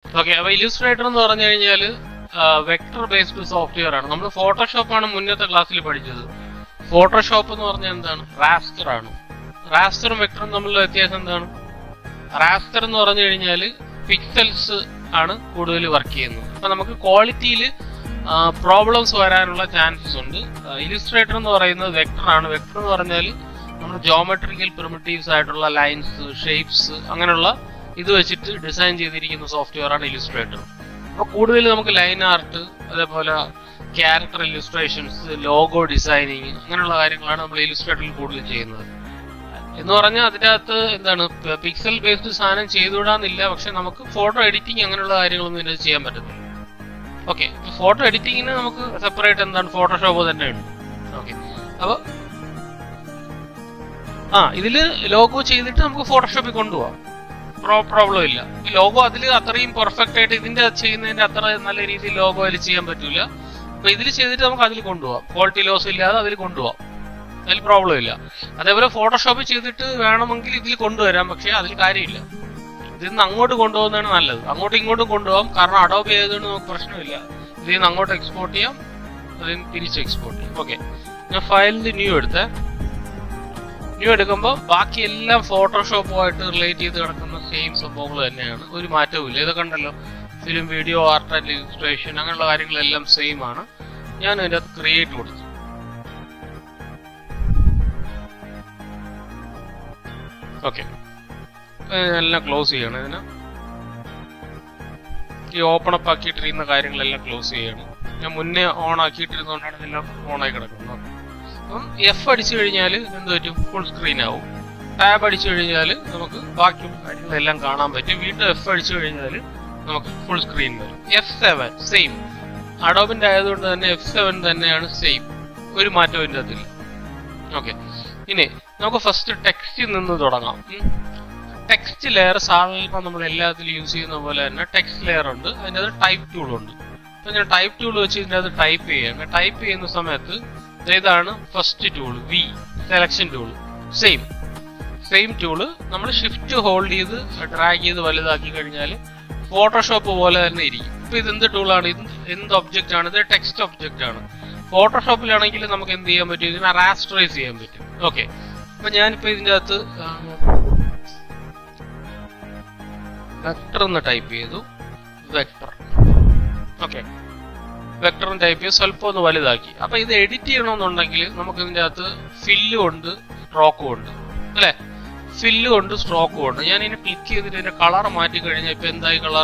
Okay അപ്പൊ Illustrator എന്ന് പറഞ്ഞു കഴിഞ്ഞാൽ വെക്ടർ ബേസ്ഡ് സോഫ്റ്റ്വെയർ ആണ് നമ്മൾ ഫോട്ടോഷോപ്പ് ആണ് മുന്നത്തെ ക്ലാസ്സിൽ പഠിച്ചത് ഫോട്ടോഷോപ്പ് എന്ന് പറഞ്ഞാൽ എന്താണ് റാസ്റ്റർ ആണ് റാസ്റ്ററും വെക്ടറും തമ്മിലുള്ള വ്യത്യാസം എന്താണ് റാസ്റ്റർ എന്ന് പറഞ്ഞു കഴിഞ്ഞാൽ പിക്സൽസ് ആണ് കൂടുതൽ വർക്ക് ചെയ്യുന്നത് അപ്പൊ നമുക്ക് ക്വാളിറ്റിയിൽ പ്രോബ്ലംസ് വരാനുള്ള ചാൻസസ് ഉണ്ട് ഇലിസ്ട്രേറ്റർ എന്ന് പറയുന്നത് വെക്ടർ ആണ് വെക്ടർ എന്ന് പറഞ്ഞാൽ നമ്മൾ ജോമെട്രിക്കൽ പ്രിമിറ്റീവ്സ് ആയിട്ടുള്ള ലൈൻസ് ഷേപ്സ് അങ്ങനെയുള്ള ഇത് വെച്ചിട്ട് ഡിസൈൻ ചെയ്തിരിക്കുന്ന സോഫ്റ്റ്വെയർ ആണ് ഇലിസ്ട്രേറ്റർ അപ്പൊ കൂടുതൽ നമുക്ക് ലൈൻ ആർട്ട് അതേപോലെ ക്യാരക്ടർ ഇലിസ്ട്രേഷൻസ് ലോഗോ ഡിസൈനിങ് അങ്ങനെയുള്ള കാര്യങ്ങളാണ് നമ്മൾ ഇലിസ്ട്രേറ്ററിൽ കൂടുതൽ ചെയ്യുന്നത് എന്ന് പറഞ്ഞാൽ അതിൻ്റെ അകത്ത് എന്താണ് പിക്സൽ ബേസ്ഡ് സാധനം ചെയ്തുവിടാന്നില്ല പക്ഷെ നമുക്ക് ഫോട്ടോ എഡിറ്റിംഗ് അങ്ങനെയുള്ള കാര്യങ്ങളൊന്നും ഇതിനകത്ത് ചെയ്യാൻ പറ്റത്തില്ല ഓക്കെ ഫോട്ടോ എഡിറ്റിങ്ങിന് നമുക്ക് സെപ്പറേറ്റ് എന്താണ് ഫോട്ടോഷോപ്പ് തന്നെ ഉണ്ട് ഓക്കെ അപ്പോൾ ആ ഇതില് ലോഗോ ചെയ്തിട്ട് നമുക്ക് ഫോട്ടോഷോപ്പിൽ കൊണ്ടുപോകാം പ്രോബ്ലം ഇല്ല ഈ ലോഗോ അതിൽ അത്രയും പെർഫെക്റ്റ് ആയിട്ട് ഇതിന്റെ ചെയ്യുന്നതിന്റെ അത്ര നല്ല രീതിയിൽ ലോഗോ അതിൽ ചെയ്യാൻ പറ്റൂല അപ്പൊ ഇതിൽ ചെയ്തിട്ട് നമുക്ക് അതിൽ കൊണ്ടുപോകാം ക്വാളിറ്റി ലോസ് ഇല്ലാതെ അതിൽ കൊണ്ടുപോകാം അതിൽ പ്രോബ്ലം ഇല്ല അതേപോലെ ഫോട്ടോഷോപ്പ് ചെയ്തിട്ട് വേണമെങ്കിൽ ഇതിൽ കൊണ്ടുവരാം പക്ഷെ അതിൽ കാര്യമില്ല ഇതിൽ നിന്ന് അങ്ങോട്ട് കൊണ്ടുപോകുന്നതാണ് നല്ലത് അങ്ങോട്ടും ഇങ്ങോട്ടും കൊണ്ടുപോകാം കാരണം അഡോപ്പ് ചെയ്തതുകൊണ്ട് നമുക്ക് പ്രശ്നമില്ല ഇതിൽ നിന്ന് അങ്ങോട്ട് എക്സ്പോർട്ട് ചെയ്യാം അതിൽ നിന്ന് തിരിച്ച് എക്സ്പോർട്ട് ചെയ്യാം ഓക്കെ ഞാൻ ഫയലിൽ ന്യൂ എടുത്തേ ന്യൂ എടുക്കുമ്പോൾ ബാക്കി എല്ലാം ഫോട്ടോഷോപ്പുമായിട്ട് റിലേറ്റ് ചെയ്ത് കിടക്കുന്ന സെയിം സംഭവങ്ങൾ തന്നെയാണ് ഒരു മാറ്റവും ഇല്ല ഇതൊക്കെ ഉണ്ടല്ലോ film video art and illustration അങ്ങനെയുള്ള കാര്യങ്ങളെല്ലാം സെയിം ആണ് ഞാൻ അതിൻ്റെ അകത്ത് ക്രിയേറ്റ് കൊടുത്തു ഓക്കെ എല്ലാം ക്ലോസ് ചെയ്യണം ഇതിന് ഈ ഓപ്പൺ അപ്പ് ആക്കിയിട്ടിരിക്കുന്ന കാര്യങ്ങളെല്ലാം ക്ലോസ് ചെയ്യണം ഞാൻ മുന്നേ ഓൺ ആക്കിയിട്ടിരുന്നതുകൊണ്ടാണ് ഇതെല്ലാം ഓൺ ആയി കിടക്കുന്നത് അപ്പം എഫ് അടിച്ചു കഴിഞ്ഞാൽ എന്ത് പറ്റും ഫുൾ സ്ക്രീൻ ആവും ടാബ് അടിച്ചു കഴിഞ്ഞാൽ നമുക്ക് ബാക്കി കാര്യങ്ങളെല്ലാം കാണാൻ പറ്റും വീണ്ടും എഫ് അടിച്ചു കഴിഞ്ഞാൽ നമുക്ക് ഫുൾ സ്ക്രീൻ വരും എഫ് സെവൻ സെയിം അഡോബിന്റെ ആയതുകൊണ്ട് തന്നെ എഫ് സെവൻ തന്നെയാണ് സെയിം ഒരു മാറ്റവും ഇതിൻ്റെ അതില്ല ഓക്കെ ഇനി നമുക്ക് ഫസ്റ്റ് ടെക്സ്റ്റിൽ നിന്ന് തുടങ്ങാം ടെക്സ്റ്റ് ലെയർ സാധാരണ നമ്മൾ എല്ലാത്തിലും യൂസ് ചെയ്യുന്ന പോലെ തന്നെ ടെക്സ്റ്റ് ലെയർ ഉണ്ട് അതിൻ്റെ അത് ടൈപ്പ് ടൂൾ ഉണ്ട് അപ്പൊ ഞാൻ ടൈപ്പ് ടൂൾ വെച്ച് ഇതിൻ്റെ അത് ടൈപ്പ് ചെയ്യാണ് ടൈപ്പ് ചെയ്യുന്ന സമയത്ത് ഇതാണ് first tool V selection tool same same tool നമ്മൾ ഷിഫ്റ്റ് ഹോൾഡ് ചെയ്ത് ഡ്രാഗ് ചെയ്ത് വലുതാക്കി കഴിഞ്ഞാൽ ഫോട്ടോഷോപ്പ് പോലെ തന്നെ ഇരിക്കും ഇപ്പൊ ഇത് എന്ത് ടൂളാണ് ഇത് എന്ത് ഒബ്ജക്റ്റ് ആണ് ഇത് ടെക്സ്റ്റ് ഒബ്ജക്റ്റ് ആണ് ഫോട്ടോഷോപ്പിലാണെങ്കിൽ നമുക്ക് എന്ത് ചെയ്യാൻ പറ്റും ഇതിനെ റാസ്റ്ററൈസ് ചെയ്യാൻ പറ്റും ഓക്കെ അപ്പൊ ഞാനിപ്പോ ഇതിന്റെ അകത്ത് വെക്ടർ എന്ന് ടൈപ്പ് ചെയ്തു വെക്ടർ ഓക്കെ വെക്ടറും ടൈപ്പ് ചെയ്ത് സ്വല്പം ഒന്ന് വലുതാക്കി അപ്പൊ ഇത് എഡിറ്റ് ചെയ്യണമെന്നുണ്ടെങ്കിൽ നമുക്ക് ഇതിന്റെ അകത്ത് ഫില്ലും ഉണ്ട് സ്ട്രോക്കും ഉണ്ട് അല്ലെ ഫില്ലും ഉണ്ട് സ്ട്രോക്കും ഉണ്ട് ഞാൻ ഇതിനെ ക്ലിക്ക് ചെയ്തിട്ട് ഇതിന്റെ കളർ മാറ്റി കഴിഞ്ഞാൽ ഇപ്പൊ എന്തായി കളർ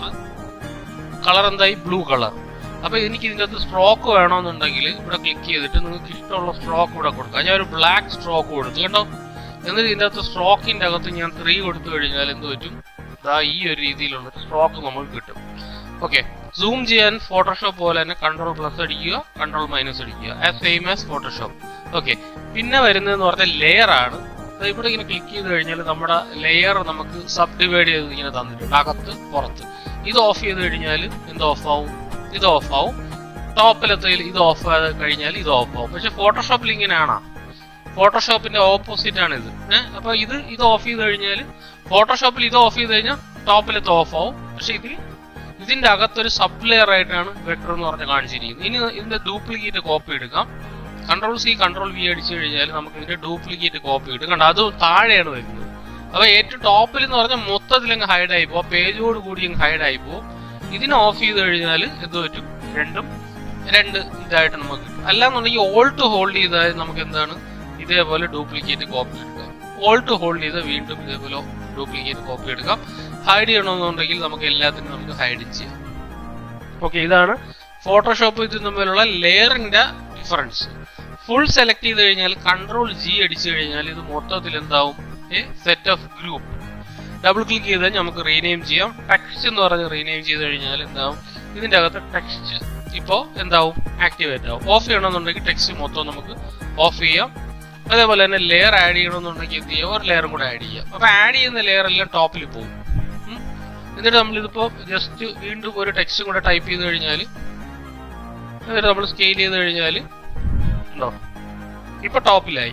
കളർ എന്തായി ബ്ലൂ കളർ അപ്പൊ എനിക്ക് ഇതിന്റെ അകത്ത് സ്ട്രോക്ക് വേണമെന്നുണ്ടെങ്കിൽ ഇവിടെ ക്ലിക്ക് ചെയ്തിട്ട് നിങ്ങൾക്ക് ഇഷ്ടമുള്ള സ്ട്രോക്ക് ഇവിടെ കൊടുക്കാം ഞാൻ ഒരു ബ്ലാക്ക് സ്ട്രോക്ക് കൊടുത്തു കേട്ടോ എന്നിട്ട് ഇതിന്റെ അകത്ത് സ്ട്രോക്കിന്റെ അകത്ത് ഞാൻ ത്രീ കൊടുത്തു കഴിഞ്ഞാൽ എന്ത് പറ്റും ഇതാ ഈ ഒരു രീതിയിലുള്ള സ്ട്രോക്ക് നമുക്ക് കിട്ടും ഓക്കെ സൂം ചെയ്യാൻ ഫോട്ടോഷോപ്പ് പോലെ തന്നെ കൺട്രോൾ പ്ലസ് അടിക്കുക കൺട്രോൾ മൈനസ് അടിക്കുക as same as Photoshop okay പിന്നെ വരുന്നതെന്ന് പറഞ്ഞാൽ ലെയർ ആണ് ഇവിടെ ഇങ്ങനെ ക്ലിക്ക് ചെയ്ത് കഴിഞ്ഞാൽ നമ്മുടെ ലെയർ നമുക്ക് സബ് ഡിവൈഡ് ചെയ്ത് ഇങ്ങനെ തന്നിട്ടുണ്ട് അകത്ത് പുറത്ത് ഇത് ഓഫ് ചെയ്ത് കഴിഞ്ഞാൽ എന്ത് ഓഫ് ആവും ഇത് ഓഫ് ആവും ടോപ്പിലത്തെ ഇത് ഓഫ് ചെയ്ത് കഴിഞ്ഞാൽ ഇത് ഓഫ് ആവും പക്ഷെ ഫോട്ടോഷോപ്പിൽ ഇങ്ങനെയാണോ ഫോട്ടോഷോപ്പിന്റെ ഓപ്പോസിറ്റ് ആണ് ഇത് ഏഹ് അപ്പൊ ഇത് ഇത് ഓഫ് ചെയ്ത് കഴിഞ്ഞാൽ ഫോട്ടോഷോപ്പിൽ ഇത് ഓഫ് ചെയ്ത് കഴിഞ്ഞാൽ ടോപ്പിലത്തെ ഓഫ് ആവും പക്ഷെ ഇതിൽ ഇതിന്റെ അകത്തൊരു സബ് ലെയർ ആയിട്ടാണ് വെക്ടർ എന്ന് പറഞ്ഞ് കാണിച്ചിരിക്കുന്നത് ഇനി ഇതിന്റെ ഡ്യൂപ്ലിക്കേറ്റ് കോപ്പി എടുക്കാം കൺട്രോൾ സി കൺട്രോൾ വി അടിച്ചു കഴിഞ്ഞാൽ നമുക്ക് ഇതിന്റെ ഡ്യൂപ്ലിക്കേറ്റ് കോപ്പി കിട്ടും കണ്ടോ അത് താഴെയാണ് വരുന്നത് അപ്പൊ ഏറ്റവും ടോപ്പിൽ എന്ന് പറഞ്ഞാൽ മൊത്തത്തിൽ അങ്ങ് ഹൈഡ് ആയി പോകും പേജോട് കൂടി അങ്ങ് ഹൈഡ് ആയി പോകും ഇതിനെ ഓഫ് ചെയ്ത് കഴിഞ്ഞാൽ എന്ത് പറ്റും രണ്ടും രണ്ട് ഇതായിട്ട് നമുക്ക് കിട്ടും അല്ലാന്നുണ്ടെങ്കിൽ ഓൾട്ട് ഹോൾഡ് ചെയ്താൽ നമുക്ക് എന്താണ് ഇതേപോലെ ഡ്യൂപ്ലിക്കേറ്റ് കോപ്പി എടുക്കാം ഓൾട്ട് ഹോൾഡ് ചെയ്ത് വീണ്ടും ഇതേപോലെ ഡ്യൂപ്ലിക്കേറ്റ് കോപ്പി എടുക്കാം ഹൈഡ് ചെയ്യണമെന്നുണ്ടെങ്കിൽ നമുക്ക് എല്ലാത്തിനും നമുക്ക് ഹൈഡ് ചെയ്യാം ഓക്കെ ഇതാണ് ഫോട്ടോഷോപ്പ് ഇത് തമ്മിലുള്ള ലെയറിന്റെ ഡിഫറൻസ് ഫുൾ സെലക്ട് ചെയ്ത് കഴിഞ്ഞാൽ കൺട്രോൾ ജി അടിച്ചു കഴിഞ്ഞാൽ ഇത് മൊത്തത്തിൽ എന്താവും a set of group double click ചെയ്താൽ നമുക്ക് റീനെയിം ചെയ്യാം ടെക്സ്റ്റ് എന്ന് പറഞ്ഞ് റീനെയിം ചെയ്ത് കഴിഞ്ഞാൽ എന്താവും ഇതിന്റെ അകത്ത് ടെക്സ്റ്റ് ഇപ്പോൾ എന്താവും ആക്ടിവേറ്റ് ആവും ഓഫ് ചെയ്യണമെന്നുണ്ടെങ്കിൽ ടെക്സ്റ്റ് മൊത്തം നമുക്ക് ഓഫ് ചെയ്യാം അതേപോലെ തന്നെ ലെയർ ആഡ് ചെയ്യണമെന്നുണ്ടെങ്കിൽ എന്ത് ചെയ്യാം ഒരു ലെയറും കൂടെ ആഡ് ചെയ്യാം അപ്പൊ ആഡ് ചെയ്യുന്ന ലെയർ എല്ലാം ടോപ്പിൽ പോകും എന്നിട്ട് നമ്മളിതിപ്പോ ജസ്റ്റ് വീണ്ടും ഒരു ടെക്സ്റ്റ് കൂടെ ടൈപ്പ് ചെയ്ത് കഴിഞ്ഞാൽ എന്നിട്ട് നമ്മൾ സ്കെയിൽ ചെയ്ത് കഴിഞ്ഞാൽ ഉണ്ടോ ഇപ്പൊ ടോപ്പിലായി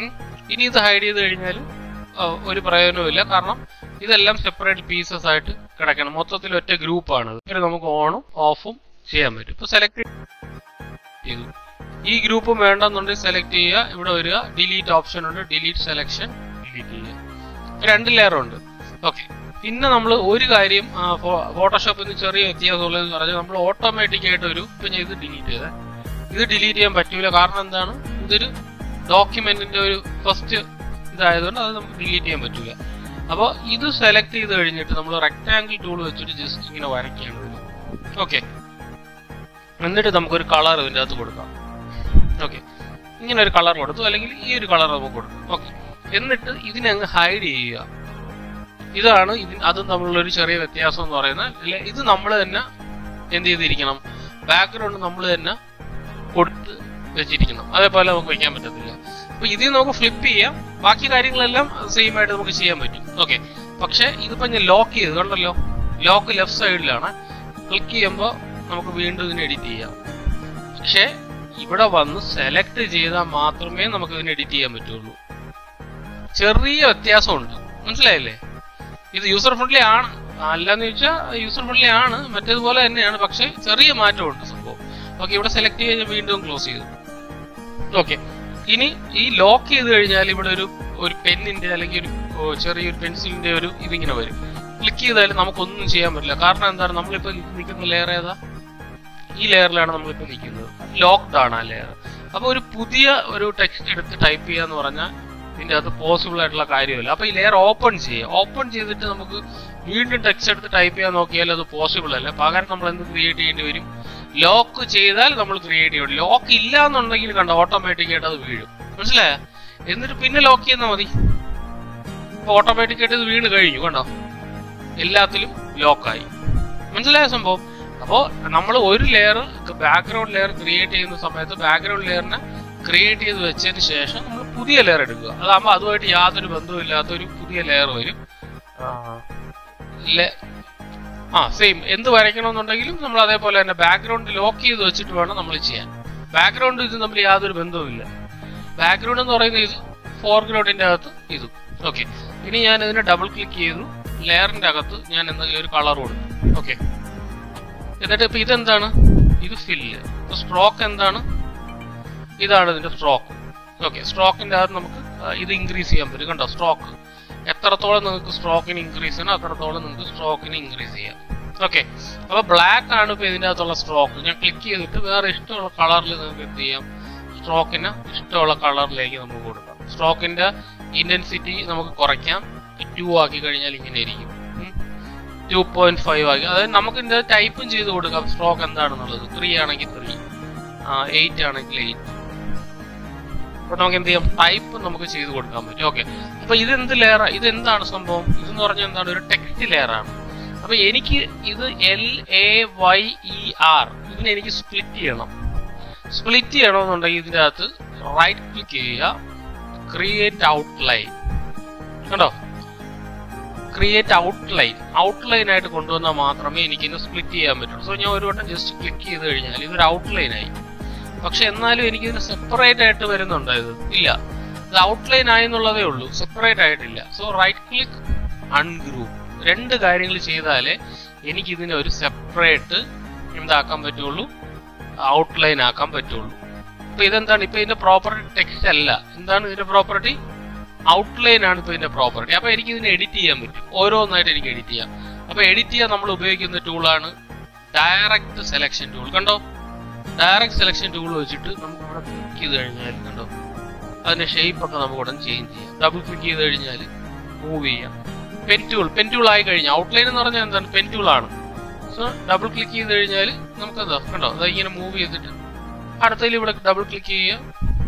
ഇനി ഇത് ഹൈഡ് ചെയ്ത് കഴിഞ്ഞാൽ ഒരു പ്രയോജനവുമില്ല കാരണം ഇതെല്ലാം സെപ്പറേറ്റ് പീസസ് ആയിട്ട് കിടക്കണം മൊത്തത്തിൽ ഒറ്റ ഗ്രൂപ്പാണ് ഇത് നമുക്ക് ഓണും ഓഫും ചെയ്യാൻ പറ്റും ഇപ്പൊ സെലക്ട് ചെയ്തു ഈ ഗ്രൂപ്പ് വേണ്ടെന്നുണ്ടെങ്കിൽ സെലക്ട് ചെയ്യുക ഇവിടെ വരിക ഡിലീറ്റ് ഓപ്ഷൻ ഉണ്ട് ഡിലീറ്റ് സെലക്ഷൻ ഡിലീറ്റ് ചെയ്യുക രണ്ട് ലെയർ ഉണ്ട് ഓക്കെ പിന്നെ നമ്മൾ ഒരു കാര്യം ഫോട്ടോഷോപ്പിൽ നിന്ന് ചെറിയ വ്യത്യാസമുള്ളതെന്ന് പറഞ്ഞാൽ നമ്മൾ ഓട്ടോമാറ്റിക് ആയിട്ട് ഒരു ഇപ്പൊ ഞാൻ ഇത് ഡിലീറ്റ് ചെയ്തേ ഇത് ഡിലീറ്റ് ചെയ്യാൻ പറ്റൂല കാരണം എന്താണ് ഇതൊരു ഡോക്യുമെന്റിന്റെ ഒരു ഫസ്റ്റ് ഇതായതുകൊണ്ട് അത് നമുക്ക് ഡിലീറ്റ് ചെയ്യാൻ പറ്റൂല അപ്പോൾ ഇത് സെലക്ട് ചെയ്ത് കഴിഞ്ഞിട്ട് നമ്മൾ റെക്ടാങ്കിൾ ടൂൾ വെച്ചിട്ട് ജസ്റ്റ് ഇങ്ങനെ വരയ്ക്കുകയാണ് ഓക്കെ എന്നിട്ട് നമുക്കൊരു കളർ ഇതിൻ്റെ അകത്ത് കൊടുക്കാം ഓക്കെ ഇങ്ങനെ ഒരു കളർ കൊടുത്തു അല്ലെങ്കിൽ ഈ ഒരു കളർ നമുക്ക് കൊടുക്കും ഓക്കെ എന്നിട്ട് ഇതിനെ അങ്ങ് ഹൈഡ് ചെയ്യുക ഇതാണ് ഇതിന് അതും തമ്മിലുള്ള ഒരു ചെറിയ വ്യത്യാസം എന്ന് പറയുന്നത് അല്ലെ ഇത് നമ്മൾ തന്നെ എന്ത് ചെയ്തിരിക്കണം ബാക്ക്ഗ്രൗണ്ട് നമ്മൾ തന്നെ കൊടുത്ത് വെച്ചിരിക്കണം അതേപോലെ നമുക്ക് വയ്ക്കാൻ പറ്റത്തില്ല അപ്പൊ ഇതിൽ നമുക്ക് ഫ്ലിപ്പ് ചെയ്യാം ബാക്കി കാര്യങ്ങളെല്ലാം സെയിം ആയിട്ട് നമുക്ക് ചെയ്യാൻ പറ്റും ഓക്കെ പക്ഷെ ഇതിപ്പോ ഞാൻ ലോക്ക് ചെയ്ത് കണ്ടല്ലോ ലോക്ക് ലെഫ്റ്റ് സൈഡിലാണ് ക്ലിക്ക് ചെയ്യുമ്പോൾ നമുക്ക് വീണ്ടും ഇതിനെ എഡിറ്റ് ചെയ്യാം പക്ഷെ ഇവിടെ വന്ന് സെലക്ട് ചെയ്താൽ മാത്രമേ നമുക്ക് ഇതിനെ എഡിറ്റ് ചെയ്യാൻ പറ്റുള്ളൂ ചെറിയ വ്യത്യാസമുണ്ട് മനസ്സിലായില്ലേ ഇത് യൂസർ ഫ്രണ്ട്ലി ആണ് അല്ലെന്ന് ചോദിച്ചാൽ യൂസർ ഫ്രണ്ട്ലി ആണ് മറ്റേതുപോലെ തന്നെയാണ് പക്ഷെ ചെറിയ മാറ്റമുണ്ട് സംഭവം ഓക്കെ ഇവിടെ സെലക്ട് ചെയ്ത് വീണ്ടും ക്ലോസ് ചെയ്തു ഓക്കെ ഇനി ഈ ലോക്ക് ചെയ്ത് കഴിഞ്ഞാൽ ഇവിടെ ഒരു ഒരു പെന്നിന്റെ അല്ലെങ്കിൽ ഒരു ഓ, ചെറിയൊരു പെൻസിലിന്റെ ഒരു ഇതിങ്ങനെ വരും ക്ലിക്ക് ചെയ്താൽ നമുക്കൊന്നും ചെയ്യാൻ പറ്റില്ല കാരണം എന്താണ് നമ്മളിപ്പോ നിൽക്കുന്ന ലെയർ ഏതാ ഈ ലെയറിലാണ് നമ്മളിപ്പോ നിൽക്കുന്നത് ലോക്ക്ഡ് ആണ് ആ ലെയർ അപ്പൊ ഒരു പുതിയ ഒരു ടെക്സ്റ്റ് എടുത്ത് ടൈപ്പ് ചെയ്യാന്ന് പറഞ്ഞാൽ ഇതിന്റെ അകത്ത് പോസിബിൾ ആയിട്ടുള്ള കാര്യമില്ല അപ്പൊ ഈ ലെയർ ഓപ്പൺ ചെയ്യുക ഓപ്പൺ ചെയ്തിട്ട് നമുക്ക് വീണ്ടും ടെക്സ്റ്റ് എടുത്ത് ടൈപ്പ് ചെയ്യാൻ നോക്കിയാൽ അത് പോസിബിൾ അല്ല പകരം നമ്മൾ എന്ത് ക്രിയേറ്റ് ചെയ്യേണ്ടി വരും ലോക്ക് ചെയ്താൽ നമ്മൾ ക്രിയേറ്റ് ചെയ്യണം ലോക്ക് ഇല്ല എന്നുണ്ടെങ്കിൽ കണ്ടോ ഓട്ടോമാറ്റിക് ആയിട്ട് അത് വീഴും മനസ്സിലായ എന്നിട്ട് പിന്നെ ലോക്ക് ചെയ്യുന്നാൽ മതി ഇപ്പൊ ഓട്ടോമാറ്റിക് ആയിട്ട് ഇത് വീണ് കഴിഞ്ഞു കണ്ടോ എല്ലാത്തിലും ലോക്കായി മനസ്സിലായ സംഭവം അപ്പോൾ നമ്മൾ ഒരു ലെയർ ബാക്ക്ഗ്രൗണ്ട് ലെയർ ക്രിയേറ്റ് ചെയ്യുന്ന സമയത്ത് ബാക്ക്ഗ്രൗണ്ട് ലെയറിനെ ക്രിയേറ്റ് ചെയ്ത് വെച്ചതിന് ശേഷം നമ്മൾ പുതിയ ലെയർ എടുക്കുക അതാകുമ്പോൾ അതുമായിട്ട് യാതൊരു ബന്ധവുമില്ലാത്ത ഒരു പുതിയ ലെയർ വരും ലെ- ആ സെയിം എന്ത് വരയ്ക്കണമെന്നുണ്ടെങ്കിലും നമ്മൾ അതേപോലെ തന്നെ ബാക്ക്ഗ്രൗണ്ട് ലോക്ക് ചെയ്ത് വെച്ചിട്ട് വേണം നമ്മൾ ചെയ്യാൻ ബാക്ക്ഗ്രൗണ്ട് ഇത് തമ്മിൽ യാതൊരു ബന്ധവുമില്ല ബാക്ക്ഗ്രൗണ്ട് എന്ന് പറയുന്നത് ഇത് ഫോർഗ്രൗണ്ടിന്റെ അകത്ത് ഇതും ഓക്കെ ഇനി ഞാൻ ഇതിനെ ഡബിൾ ക്ലിക്ക് ചെയ്തു ലെയറിന്റെ അകത്ത് ഞാൻ എന്തെങ്കിലും ഒരു കളർ കൊടുത്തു ഓക്കെ എന്നിട്ട് ഇപ്പൊ ഇതെന്താണ് ഇത് ഫില്ല് ഇപ്പൊ സ്ട്രോക്ക് എന്താണ് ഇതാണ് ഇതിന്റെ സ്ട്രോക്ക് ഓക്കെ സ്ട്രോക്കിന്റെ അകത്ത് നമുക്ക് ആ, ഇത് ഇൻക്രീസ് ചെയ്യാൻ പറ്റും കണ്ടോ സ്ട്രോക്ക് എത്രത്തോളം നിങ്ങൾക്ക് സ്ട്രോക്കിന് ഇൻക്രീസ് ചെയ്യണം അത്രത്തോളം നിങ്ങൾക്ക് സ്ട്രോക്കിന് ഇൻക്രീസ് ചെയ്യാം ഓക്കെ അപ്പൊ ബ്ലാക്ക് ആണ് ഇപ്പൊ ഇതിന്റെ അകത്തുള്ള സ്ട്രോക്ക് ഞാൻ ക്ലിക്ക് ചെയ്തിട്ട് വേറെ ഇഷ്ടമുള്ള കളറിൽ നിങ്ങൾക്ക് എന്ത് ചെയ്യാം സ്ട്രോക്കിന് ഇഷ്ടമുള്ള കളറിലേക്ക് നമുക്ക് കൊടുക്കാം സ്ട്രോക്കിന്റെ ഇന്റൻസിറ്റി നമുക്ക് കുറയ്ക്കാം ടു ആക്കി കഴിഞ്ഞാൽ ഇങ്ങനെ ഇരിക്കും ടു പോയിന്റ് ഫൈവ് ആക്കി അതായത് നമുക്ക് ഇതിന്റെ ടൈപ്പും ചെയ്ത് കൊടുക്കാം സ്ട്രോക്ക് എന്താണെന്നുള്ളത് ത്രീ ആണെങ്കിൽ ത്രീ എയ്റ്റ് ആണെങ്കിൽ എയ്റ്റ് അപ്പൊ നമുക്ക് എന്ത് ചെയ്യാം ടൈപ്പ് നമുക്ക് ചെയ്ത് കൊടുക്കാൻ പറ്റും ഓക്കെ അപ്പൊ ഇത് എന്ത് ലെയർ ഇത് എന്താണ് സംഭവം ഇതെന്ന് പറഞ്ഞാൽ എന്താണ് ഒരു ടെക്സ്റ്റ് ലെയർ ആണ് അപ്പൊ എനിക്ക് ഇത് L A Y E R ഇതിനെ എനിക്ക് സ്പ്ലിറ്റ് ചെയ്യണം സ്പ്ലിറ്റ് ചെയ്യണമെന്നുണ്ടെങ്കിൽ ഇതിന്റെ അകത്ത് റൈറ്റ് ക്ലിക്ക് ചെയ്യുക ക്രിയേറ്റ് ഔട്ട്ലൈൻ കണ്ടോ ക്രിയേറ്റ് ഔട്ട്ലൈൻ ഔട്ട്ലൈൻ ആയിട്ട് കൊണ്ടുവന്നാൽ മാത്രമേ എനിക്ക് ഇത് സ്പ്ലിറ്റ് ചെയ്യാൻ പറ്റുള്ളൂ സോ ഞാൻ ഒരു വട്ടം ജസ്റ്റ് ക്ലിക്ക് ചെയ്ത് കഴിഞ്ഞാൽ ഇതൊരു ഔട്ട്ലൈൻ ആയി പക്ഷെ എന്നാലും എനിക്ക് ഇതിന് സെപ്പറേറ്റ് ആയിട്ട് വരുന്നുണ്ടോ ഇത് ഇല്ല ഇത് ഔട്ട്ലൈൻ ആയെന്നുള്ളതേ ഉള്ളൂ സെപ്പറേറ്റ് ആയിട്ടില്ല സോ റൈറ്റ് ക്ലിക്ക് അൺഗ്രൂപ്പ് രണ്ട് കാര്യങ്ങൾ ചെയ്താലേ എനിക്ക് ഇതിനെ ഒരു സെപ്പറേറ്റ് എന്താക്കാൻ പറ്റുള്ളൂ ഔട്ട്ലൈൻ ആക്കാൻ പറ്റുള്ളൂ ഇപ്പൊ ഇതെന്താണ് ഇപ്പൊ ഇതിന്റെ പ്രോപ്പർട്ടി ടെക്സ്റ്റ് അല്ല എന്താണ് ഇതിന്റെ പ്രോപ്പർട്ടി ഔട്ട്ലൈൻ ആണ് ഇപ്പൊ ഇതിന്റെ പ്രോപ്പർട്ടി അപ്പൊ എനിക്ക് ഇതിനെ എഡിറ്റ് ചെയ്യാൻ പറ്റും ഓരോന്നായിട്ട് എനിക്ക് എഡിറ്റ് ചെയ്യാം അപ്പൊ എഡിറ്റ് ചെയ്യാൻ നമ്മൾ ഉപയോഗിക്കുന്ന ടൂളാണ് ഡയറക്റ്റ് സെലക്ഷൻ ടൂൾ കണ്ടോ ഡയറക്റ്റ് സെലക്ഷൻ ടൂൾ വെച്ചിട്ട് നമുക്ക് ഇവിടെ ക്ലിക്ക് ചെയ്ത് കഴിഞ്ഞാൽ കണ്ടോ അതിന്റെ ഷേപ്പ് ഒക്കെ നമുക്ക് ഉടൻ ചേഞ്ച് ചെയ്യാം ഡബിൾ ക്ലിക്ക് ചെയ്ത് കഴിഞ്ഞാൽ മൂവ് ചെയ്യാം പെൻ ടൂൾ പെൻ ടൂൾ ആയി കഴിഞ്ഞാൽ ഔട്ട്ലൈൻ എന്ന് പറഞ്ഞാൽ എന്താണ് പെൻ ടൂൾ ആണ് സോ ഡബിൾ ക്ലിക്ക് ചെയ്ത് കഴിഞ്ഞാൽ നമുക്ക് എന്താ കണ്ടോ അത് ഇങ്ങനെ മൂവ് ചെയ്തിട്ട് അടുത്തതിൽ ഇവിടെ ഡബിൾ ക്ലിക്ക് ചെയ്യുക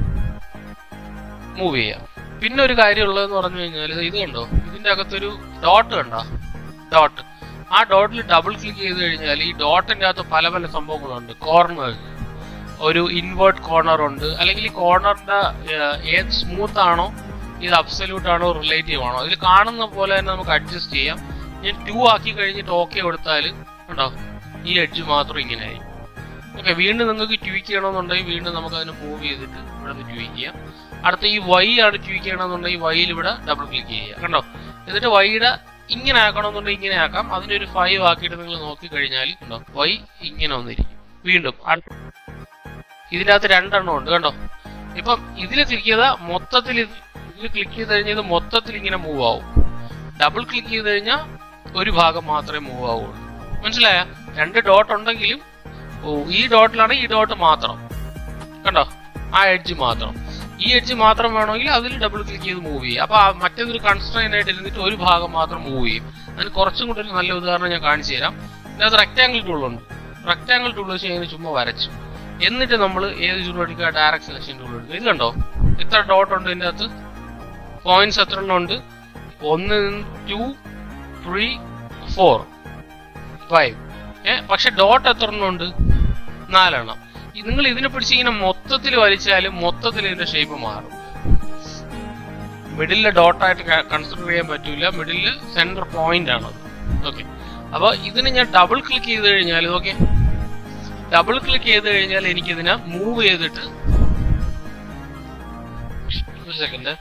മൂവ് ചെയ്യാം പിന്നെ ഒരു കാര്യമുള്ളതെന്ന് പറഞ്ഞു കഴിഞ്ഞാൽ ഇത് കണ്ടോ ഇതിന്റെ അകത്തൊരു ഡോട്ട് കണ്ടോ ഡോട്ട് ആ ഡോട്ടിൽ ഡബിൾ ക്ലിക്ക് ചെയ്ത് കഴിഞ്ഞാൽ ഈ ഡോട്ടിന്റെ അകത്ത് പല പല സംഭവങ്ങളുണ്ട് കോർണേഴ്സ് ഒരു ഇൻവേർട്ട് കോർണർ ഉണ്ട് അല്ലെങ്കിൽ ഈ കോർണറിന്റെ ഏത് സ്മൂത്ത് ആണോ ഇത് അബ്സല്യൂട്ട് ആണോ റിലേറ്റീവ് ആണോ ഇതിൽ കാണുന്ന പോലെ തന്നെ നമുക്ക് അഡ്ജസ്റ്റ് ചെയ്യാം ഞാൻ ടു ആക്കി കഴിഞ്ഞിട്ട് ഓക്കെ കൊടുത്താൽ ഉണ്ടോ ഈ എഡ്ജ് മാത്രം ഇങ്ങനെ ആയി ഓക്കെ വീണ്ടും നിങ്ങൾക്ക് ട്വീക്ക് ചെയ്യണമെന്നുണ്ടെങ്കിൽ വീണ്ടും നമുക്ക് അതിനെ മൂവ് ചെയ്തിട്ട് ഇവിടെ നിന്ന് ട്വീക്ക് ചെയ്യാം അടുത്ത ഈ വൈ ആണ് ട്വീക്ക് ചെയ്യണമെന്നുണ്ടെങ്കിൽ വൈയിൽ ഇവിടെ ഡബിൾ ക്ലിക്ക് ചെയ്യുക കണ്ടോ എന്നിട്ട് വൈയുടെ ഇങ്ങനെ ആക്കണമെന്നുണ്ടെങ്കിൽ ഇങ്ങനെ ആക്കാം അതിനൊരു ഫൈവ് ആക്കിയിട്ട് നിങ്ങൾ നോക്കി കഴിഞ്ഞാൽ കണ്ടോ വൈ ഇങ്ങനെ വന്നിരിക്കും വീണ്ടും അടുത്ത ഇതിൻ്റെ അകത്ത് രണ്ടെണ്ണം ഉണ്ട് കണ്ടോ ഇപ്പം ഇതിൽ ക്ലിക്ക് ചെയ്താൽ മൊത്തത്തിൽ ഇത് ഇതിൽ ക്ലിക്ക് ചെയ്ത് കഴിഞ്ഞാൽ ഇത് മൊത്തത്തിൽ ഇങ്ങനെ മൂവ് ആവും ഡബിൾ ക്ലിക്ക് ചെയ്ത് കഴിഞ്ഞാൽ ഒരു ഭാഗം മാത്രമേ മൂവ് ആവുള്ളൂ മനസ്സിലായ രണ്ട് ഡോട്ട് ഉണ്ടെങ്കിലും ഓ ഈ ഡോട്ടിലാണ് ഈ ഡോട്ട് മാത്രം കണ്ടോ ആ എഡ്ജ് മാത്രം ഈ എഡ്ജ് മാത്രം വേണമെങ്കിൽ അതിൽ ഡബിൾ ക്ലിക്ക് ചെയ്ത് മൂവ് ചെയ്യും അപ്പൊ ആ മറ്റേതൊരു കൺസ്ട്രെയിൻ ആയിട്ട് ഇരുന്നിട്ട് ഒരു ഭാഗം മാത്രം മൂവ് ചെയ്യും അതിന് കുറച്ചും കൂടി ഒരു നല്ല ഉദാഹരണം ഞാൻ കാണിച്ചു തരാം ഇതിനകത്ത് റെക്ടാങ്കിൾ ടൂൾ ഉണ്ട് റെക്ടാങ്കിൾ ടൂൾ വെച്ച് കഴിഞ്ഞാൽ ചുമ്മാ വരച്ചു എന്നിട്ട് നമ്മൾ ഏത് ടൂൾ എടുക്കുക ഡയറക്ട് സെലക്ഷൻ ടൂൾ എടുക്കുക ഇത് കണ്ടോ എത്ര ഡോട്ട് ഉണ്ട് ഇതിൻ്റെ അകത്ത് പോയിന്റ്സ് എത്ര എണ്ണം ഉണ്ട് ഒന്ന് ടു ത്രീ ഫോർ ഫൈവ് ഏ പക്ഷെ ഡോട്ട് എത്ര എണ്ണം ഉണ്ട് നാലെണ്ണം ഈ നിങ്ങൾ ഇതിനെ പിടിച്ച് ഇങ്ങനെ മൊത്തത്തിൽ വലിച്ചാലും മൊത്തത്തിൽ ഇതിന്റെ ഷേപ്പ് മാറും മിഡിലെ ഡോട്ടായിട്ട് കൺസിഡർ ചെയ്യാൻ പറ്റൂല മിഡില് സെന്റർ പോയിന്റ് ആണത് ഓക്കെ അപ്പൊ ഇതിന് ഞാൻ ഡബിൾ ക്ലിക്ക് ചെയ്ത് കഴിഞ്ഞാൽ ഓക്കെ ഡബിൾ ക്ലിക്ക് ചെയ്ത് കഴിഞ്ഞാൽ എനിക്കിതിനെ മൂവ് ചെയ്തിട്ട് ഒരു സെക്കൻഡ്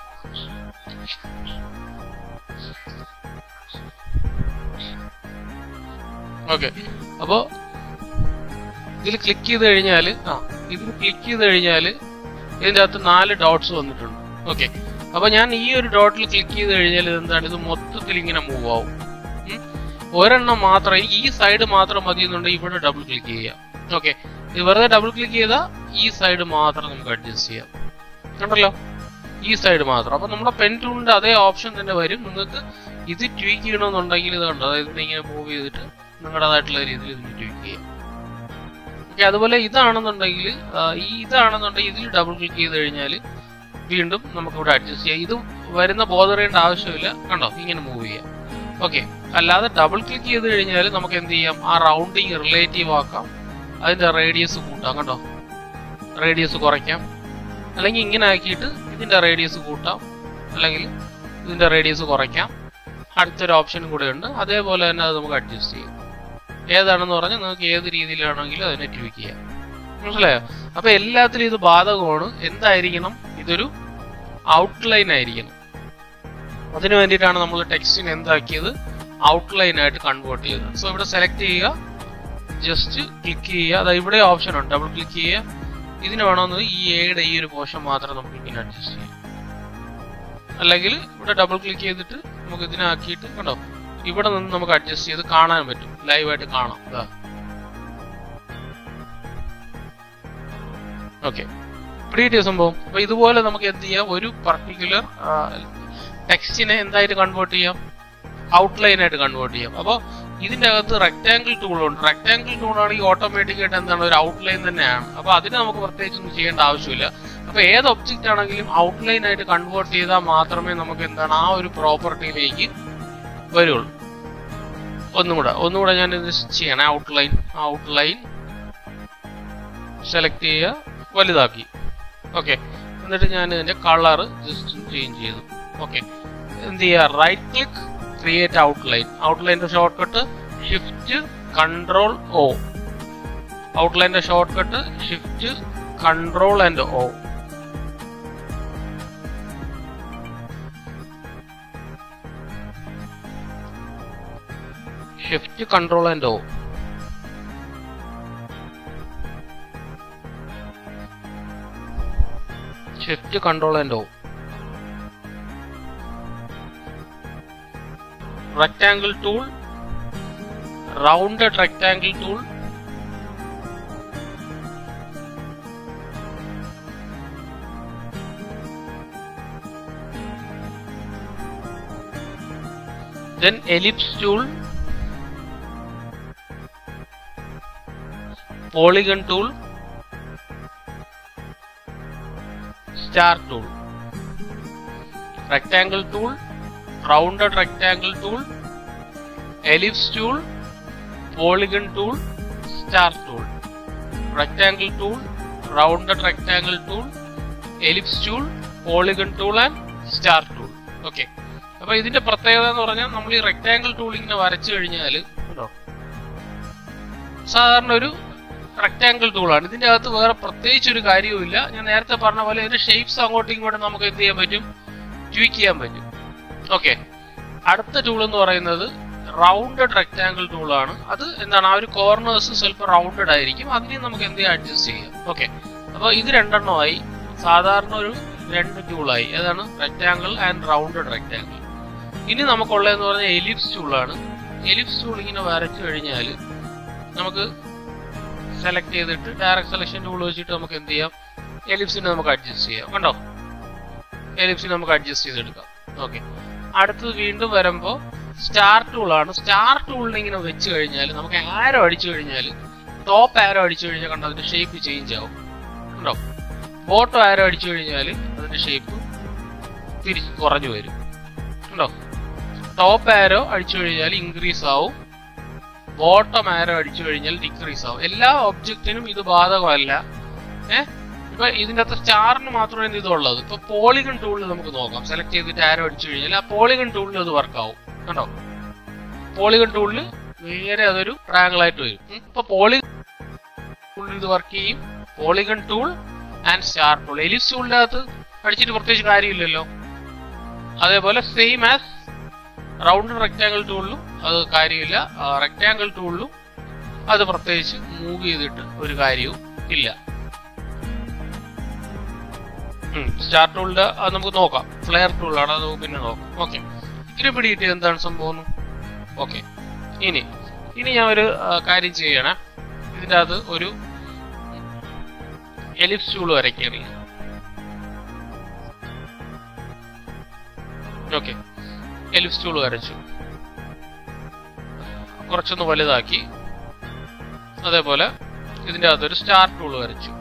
ഓക്കെ അപ്പോ ഇതിൽ ക്ലിക്ക് ചെയ്ത് കഴിഞ്ഞാൽ ആ ഇതിൽ ക്ലിക്ക് ചെയ്ത് കഴിഞ്ഞാൽ ഇതിന്റെ അകത്ത് നാല് ഡോട്ട്സ് വന്നിട്ടുണ്ട് ഓക്കെ അപ്പൊ ഞാൻ ഈ ഒരു ഡോട്ടിൽ ക്ലിക്ക് ചെയ്ത് കഴിഞ്ഞാൽ ഇതെന്താണ് ഇത് മൊത്തത്തിൽ ഇങ്ങനെ മൂവ് ആവും ഉം. ഒരെണ്ണം മാത്രം ഈ സൈഡ് മാത്രം മതി എന്നുണ്ടെങ്കിൽ ഇവിടെ ഡബിൾ ക്ലിക്ക് ചെയ്യാം ഓക്കെ ഇത് വെറുതെ ഡബിൾ ക്ലിക്ക് ചെയ്താൽ ഈ സൈഡ് മാത്രം നമുക്ക് അഡ്ജസ്റ്റ് ചെയ്യാം കണ്ടല്ലോ ഈ സൈഡ് മാത്രം അപ്പൊ നമ്മുടെ പെൻ ടൂളിന്റെ അതേ ഓപ്ഷൻ തന്നെ വരും നിങ്ങൾക്ക് ഇത് ട്വീക്ക് ചെയ്യണമെന്നുണ്ടെങ്കിൽ ഇത് കണ്ടോ അതായത് ഇതിനെ ഇങ്ങനെ മൂവ് ചെയ്തിട്ട് നിങ്ങളുടേതായിട്ടുള്ള രീതിയിൽ ഇതിന് ട്വീക്ക് ചെയ്യാം ഓക്കെ അതുപോലെ ഇതാണെന്നുണ്ടെങ്കിൽ ആ, ഈ ഇതാണെന്നുണ്ടെങ്കിൽ ഇതിൽ ഡബിൾ ക്ലിക്ക് ചെയ്ത് കഴിഞ്ഞാൽ വീണ്ടും നമുക്ക് ഇവിടെ അഡ്ജസ്റ്റ് ചെയ്യാം ഇത് വരുന്ന ബോധർ ചെയ്യേണ്ട ആവശ്യമില്ല കണ്ടോ ഇങ്ങനെ മൂവ് ചെയ്യാം ഓക്കെ അല്ലാതെ ഡബിൾ ക്ലിക്ക് ചെയ്ത് കഴിഞ്ഞാൽ നമുക്ക് എന്ത് ചെയ്യാം ആ റൗണ്ടിങ് റിലേറ്റീവ് ആക്കാം അതിന്റെ റേഡിയസ് കൂട്ടാം കണ്ടോ റേഡിയസ് കുറയ്ക്കാം അല്ലെങ്കിൽ ഇങ്ങനെ ആക്കിയിട്ട് ഇതിന്റെ റേഡിയസ് കൂട്ടാം അല്ലെങ്കിൽ ഇതിന്റെ റേഡിയസ് കുറയ്ക്കാം അടുത്തൊരു ഓപ്ഷൻ കൂടെ ഉണ്ട് അതേപോലെ തന്നെ അത് നമുക്ക് അഡ്ജസ്റ്റ് ചെയ്യാം ഏതാണെന്ന് പറഞ്ഞാൽ നിങ്ങൾക്ക് ഏത് രീതിയിലാണെങ്കിലും അതിനെ ട്വീക്ക് ചെയ്യാം മനസ്സിലായോ അപ്പൊ എല്ലാത്തിലും ഇത് ബാധകമാണ് എന്തായിരിക്കണം ഇതൊരു ഔട്ട്ലൈൻ ആയിരിക്കണം അതിനു വേണ്ടിയിട്ടാണ് നമ്മൾ ടെക്സ്റ്റിന് എന്താക്കിയത് ഔട്ട്ലൈൻ ആയിട്ട് കൺവേർട്ട് ചെയ്തത് സോ ഇവിടെ സെലക്ട് ചെയ്യുക ജസ്റ്റ് ക്ലിക്ക് ചെയ്യുക അതായത് ഇവിടെ ഓപ്ഷൻ ഉണ്ട് ഡബിൾ ക്ലിക്ക് ചെയ്യുക ഇതിന് വേണമെന്ന് ഈ എയുടെ ഈ ഒരു പോർഷൻ മാത്രം നമുക്ക് ഇങ്ങനെ അഡ്ജസ്റ്റ് ചെയ്യാം അല്ലെങ്കിൽ ഇവിടെ ഡബിൾ ക്ലിക്ക് ചെയ്തിട്ട് നമുക്ക് ഇതിനാക്കിയിട്ട് കണ്ടോ ഇവിടെ നിന്ന് നമുക്ക് അഡ്ജസ്റ്റ് ചെയ്ത് കാണാൻ പറ്റും ലൈവായിട്ട് കാണാം ഇതാ ഓക്കെ കിട്ടിയ സംഭവം അപ്പൊ ഇതുപോലെ നമുക്ക് എന്ത് ചെയ്യാം ഒരു പർട്ടിക്കുലർ ടെക്സ്റ്റിനെ എന്തായിട്ട് കൺവേർട്ട് ചെയ്യാം ഔട്ട്ലൈൻ ആയിട്ട് കൺവേർട്ട് ചെയ്യാം അപ്പോൾ ഇതിന്റെ അകത്ത് റെക്ടാങ്കിൾ ടൂൾ ഉണ്ട് റെക്ടാങ്കിൾ ടൂൾ ആണെങ്കിൽ ഓട്ടോമാറ്റിക് ആയിട്ട് എന്താണ് ഒരു ഔട്ട്ലൈൻ തന്നെയാണ് അപ്പൊ അതിന് നമുക്ക് പ്രത്യേകിച്ച് ഒന്നും ചെയ്യേണ്ട ആവശ്യമില്ല അപ്പൊ ഏത് ഒബ്ജക്റ്റ് ആണെങ്കിലും ഔട്ട്ലൈൻ ആയിട്ട് കൺവേർട്ട് ചെയ്താൽ മാത്രമേ നമുക്ക് എന്താണ് ആ ഒരു പ്രോപ്പർട്ടിയിലേക്ക് വരുള്ളൂ ഒന്നും കൂടെ ഒന്നും കൂടെ ഞാൻ ഇത് ചെയ്യണേ ഔട്ട്ലൈൻ ഔട്ട്ലൈൻ സെലക്ട് ചെയ്യുക വലുതാക്കി ഓക്കെ എന്നിട്ട് ഞാൻ ഇതിന്റെ കളർ ജസ്റ്റ് ചേഞ്ച് ചെയ്തു ഓക്കെ എന്ത് ചെയ്യുക റൈറ്റ് ക്ലിക്ക് ക്രിയേറ്റ് ഔട്ട്ലൈൻ ഔട്ട്ലൈൻ്റെ shortcut shift control O ഔട്ട്ലൈൻ്റെ shortcut shift control and O shift control and O shift control and O rectangle tool rounded rectangle tool then ellipse tool polygon tool star tool rectangle tool rounded rectangle tool, ellipse tool, polygon tool, star tool. Rectangle tool, rounded rectangle tool, ellipse tool, polygon tool and star tool. Okay അപ്പൊ ഇതിന്റെ പ്രത്യേകത എന്ന് പറഞ്ഞാൽ നമ്മൾ ഈ rectangle tool ഇങ്ങനെ വരച്ചു കഴിഞ്ഞാൽ കേട്ടോ സാധാരണ ഒരു റെക്ടാങ്കിൾ ടൂളാണ് ഇതിന്റെ അകത്ത് വേറെ പ്രത്യേകിച്ച് ഒരു കാര്യവുമില്ല ഞാൻ നേരത്തെ പറഞ്ഞ പോലെ ഇതിന്റെ ഷേപ്സ് അങ്ങോട്ടും ഇങ്ങോട്ടും നമുക്ക് എന്ത് ചെയ്യാൻ പറ്റും ട്വീക്ക് ചെയ്യാൻ പറ്റും ഓക്കെ അടുത്ത ടൂൾ എന്ന് പറയുന്നത് റൗണ്ടഡ് റെക്ടാങ്കിൾ ടൂൾ ആണ് അത് എന്താണ് ആ ഒരു കോർണേഴ്സ് സ്വല്പം റൗണ്ടഡ് ആയിരിക്കും അതിനെ നമുക്ക് എന്ത് ചെയ്യാം അഡ്ജസ്റ്റ് ചെയ്യാം ഓക്കെ അപ്പോൾ ഇത് രണ്ടെണ്ണമായി സാധാരണ ഒരു രണ്ട് ടൂളായി ഏതാണ് റെക്ടാങ്കിൾ ആൻഡ് റൗണ്ടഡ് റെക്ടാങ്കിൾ ഇനി നമുക്കുള്ളതെന്ന് പറഞ്ഞാൽ എലിപ്സ് ടൂളാണ് എലിപ്സ് ടൂൾ ഇങ്ങനെ വരച്ചു കഴിഞ്ഞാൽ നമുക്ക് സെലക്ട് ചെയ്തിട്ട് ഡയറക്ട് സെലക്ഷൻ ടൂൾ വെച്ചിട്ട് നമുക്ക് എന്ത് ചെയ്യാം എലിപ്സിനെ നമുക്ക് അഡ്ജസ്റ്റ് ചെയ്യാം കണ്ടോ എലിപ്സിനെ നമുക്ക് അഡ്ജസ്റ്റ് ചെയ്തെടുക്കാം ഓക്കെ അടുത്തത് വീണ്ടും വരുമ്പോൾ സ്റ്റാർ ടൂൾ ആണ് സ്റ്റാർ ടൂളിനെ ഇങ്ങനെ വെച്ച് കഴിഞ്ഞാൽ നമുക്ക് ആരോ അടിച്ചു കഴിഞ്ഞാൽ ടോപ്പ് ആരോ അടിച്ചു കഴിഞ്ഞാൽ കണ്ടോ അതിന്റെ ഷേപ്പ് ചേഞ്ച് ആവും കണ്ടോ ബോട്ടം ആരോ അടിച്ചു കഴിഞ്ഞാൽ അതിന്റെ ഷേപ്പ് തിരിച്ച് കുറഞ്ഞു വരും കണ്ടോ ടോപ്പ് ആരോ അടിച്ചു കഴിഞ്ഞാൽ ഇൻക്രീസ് ആവും ബോട്ടം ആരോ അടിച്ചു കഴിഞ്ഞാൽ ഡിക്രീസ് ആവും എല്ലാ ഒബ്ജക്റ്റിനും ഇത് ബാധകമല്ല ഏഹ് ഇപ്പൊ ഇതിന്റെ അകത്ത് സ്റ്റാറിന് മാത്രമേ ഇത് ഉള്ളത് ഇപ്പൊ പോളിഗൺ ടൂളിൽ നമുക്ക് നോക്കാം സെലക്ട് ചെയ്തിട്ട് ആരോ അടിച്ചു കഴിഞ്ഞാൽ ആ പോളിഗൺ ടൂളിൽ അത് വർക്ക് ആവും കണ്ടോ പോളിഗൺ ടൂളിൽ നേരെ അതൊരു ട്രാങ്കിൾ ആയിട്ട് വരും ഉം. ഇപ്പൊ പോളിഗൺ ടൂളിൽ ഇത് വർക്ക് ചെയ്യും polygon tool and star tool ellipse ടൂളിന്റെ അകത്ത് അടിച്ചിട്ട് പ്രത്യേകിച്ച് കാര്യമില്ലല്ലോ അതേപോലെ സെയിം ആസ് റൗണ്ട് റെക്ടാങ്കിൾ ടൂളിലും അത് കാര്യമില്ല റെക്ടാങ്കിൾ ടൂളിലും അത് പ്രത്യേകിച്ച് മൂവ് ചെയ്തിട്ട് ഒരു കാര്യവും ഇല്ല സ്റ്റാർ ടൂളിന്റെ അത് നമുക്ക് നോക്കാം ഫ്ലെയർ ടൂളാണ് അത് നമുക്ക് പിന്നെ നോക്കാം ഓക്കെ ഇതിനെ പിടിയിട്ട് എന്താണ് സംഭവം ഓക്കെ ഇനി ഇനി ഞാൻ ഒരു ആ, കാര്യം ചെയ്യണേ ഇതിൻ്റെ അകത്ത് ഒരു എലിപ്സ് ടൂൾ വരയ്ക്കുകയാണ് ഓക്കെ എലിപ്സ് ടൂൾ വരച്ചു കുറച്ചൊന്ന് വലുതാക്കി അതേപോലെ ഇതിൻ്റെ അകത്തൊരു സ്റ്റാർ ടൂൾ വരച്ചു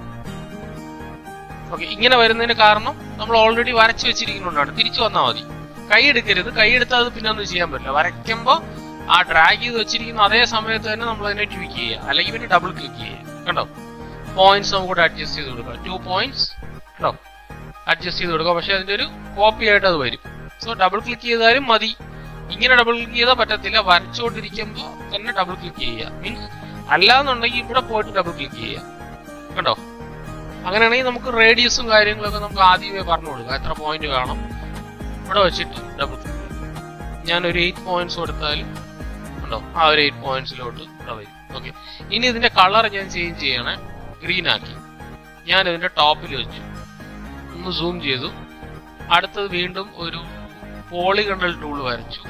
ഓക്കെ ഇങ്ങനെ വരുന്നതിന് കാരണം നമ്മൾ ഓൾറെഡി വരച്ചു വെച്ചിരിക്കുന്നുണ്ടാണ് തിരിച്ചു വന്നാൽ മതി കൈ എടുക്കരുത് കൈ എടുത്താൽ അത് പിന്നെ ഒന്നും ചെയ്യാൻ പറ്റില്ല വരയ്ക്കുമ്പോൾ ആ ഡ്രാഗ് ചെയ്ത് വെച്ചിരിക്കുന്ന അതേ സമയത്ത് തന്നെ നമ്മൾ അതിനെ ട്വിക്ക് ചെയ്യുക അല്ലെങ്കിൽ പിന്നെ ഡബിൾ ക്ലിക്ക് ചെയ്യുക കണ്ടോ പോയിന്റ്സ് നമുക്ക് അഡ്ജസ്റ്റ് ചെയ്ത് കൊടുക്കാം ടു പോയിന്റ്സ് കണ്ടോ അഡ്ജസ്റ്റ് ചെയ്ത് കൊടുക്കാം പക്ഷെ അതിന്റെ ഒരു കോപ്പി ആയിട്ട് അത് വരും സോ ഡബിൾ ക്ലിക്ക് ചെയ്താലും മതി ഇങ്ങനെ ഡബിൾ ക്ലിക്ക് ചെയ്താൽ പറ്റത്തില്ല വരച്ചുകൊണ്ടിരിക്കുമ്പോൾ തന്നെ ഡബിൾ ക്ലിക്ക് ചെയ്യുക മീൻസ് അല്ലാന്നുണ്ടെങ്കിൽ ഇവിടെ പോയിട്ട് ഡബിൾ ക്ലിക്ക് ചെയ്യുക കണ്ടോ അങ്ങനെയാണെങ്കിൽ നമുക്ക് റേഡിയസും കാര്യങ്ങളൊക്കെ നമുക്ക് ആദ്യമേ പറഞ്ഞു കൊടുക്കാം എത്ര പോയിന്റ് കാണും ഇവിടെ വെച്ചിട്ട് ഡബിൾ ഞാൻ ഒരു എയ്റ്റ് പോയിന്റ്സ് കൊടുത്താൽ ഉണ്ടോ ആ ഒരു എയ്റ്റ് പോയിന്റ്സിലോട്ട് ഇവിടെ വരും ഓക്കെ ഇനി ഇതിന്റെ കളർ ഞാൻ ചേഞ്ച് ചെയ്യണേ ഗ്രീൻ ആക്കി ഞാൻ ഇതിന്റെ ടോപ്പിൽ വെച്ചു ഒന്ന് സൂം ചെയ്തു അടുത്തത് വീണ്ടും ഒരു പോളിഗണൽ ടൂൾ വരച്ചു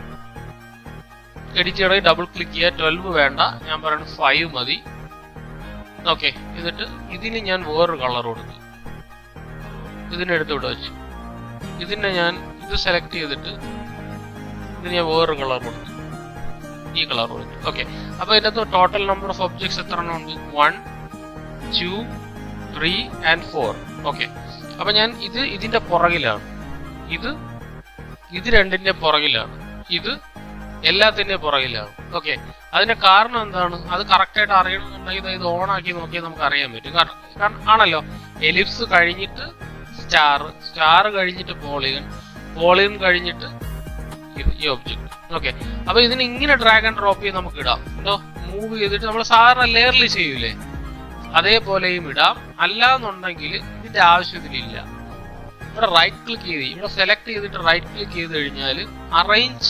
എഡിറ്റ് ചെയ്യണമെങ്കിൽ ഡബിൾ ക്ലിക്ക് ചെയ്യുക ട്വൽവ് വേണ്ട ഞാൻ പറയുന്നത് ഫൈവ് മതി ഓക്കെ എന്നിട്ട് ഇതിന് ഞാൻ വേറൊരു കളർ കൊടുത്തു ഇതിനെടുത്ത് ഇവിടെ വെച്ചു ഇതിനെ ഞാൻ ഇത് സെലക്ട് ചെയ്തിട്ട് ഇതിന് ഞാൻ വേറൊരു കളർ കൊടുത്തു ഈ കളർ കൊടുത്തു ഓക്കെ അപ്പൊ ഇതിനകത്ത് ടോട്ടൽ നമ്പർ ഓഫ് ഒബ്ജക്ട്സ് എത്ര എണ്ണം ഉണ്ട് one two three and four okay അപ്പൊ ഞാൻ ഇത് ഇതിന്റെ പുറകിലാണ് ഇത് ഇത് രണ്ടിന്റെ പുറകിലാണ് ഇത് എല്ലാത്തിന്റെ പുറകിലാണ് ഓക്കെ അതിന്റെ കാരണം എന്താണ് അത് കറക്റ്റ് ആയിട്ട് അറിയണമെന്നുണ്ടെങ്കിൽ ഇത് ഇത് ഓൺ ആക്കി നോക്കിയാൽ നമുക്ക് അറിയാൻ പറ്റും കാരണം കാരണം ആണല്ലോ എലിപ്സ് കഴിഞ്ഞിട്ട് സ്റ്റാർ സ്റ്റാർ കഴിഞ്ഞിട്ട് പോളിഗൺ പോളിഗൺ കഴിഞ്ഞിട്ട് ഇത് ഈ ഒബ്ജക്ട് ഓക്കെ അപ്പൊ ഇതിന് ഇങ്ങനെ ഡ്രാഗ് ആൻഡ് ഡ്രോപ്പ് ചെയ്ത് നമുക്ക് ഇടാം എന്തോ മൂവ് ചെയ്തിട്ട് നമ്മൾ സാധാരണ ലെയറിൽ ചെയ്യൂലേ അതേപോലെയും ഇടാം അല്ലാന്നുണ്ടെങ്കിൽ ഇതിന്റെ ആവശ്യത്തിലില്ല ഇവിടെ റൈറ്റ് ക്ലിക്ക് ചെയ്ത് ഇവിടെ സെലക്ട് ചെയ്തിട്ട് റൈറ്റ് ക്ലിക്ക് ചെയ്ത് കഴിഞ്ഞാൽ അറേഞ്ച്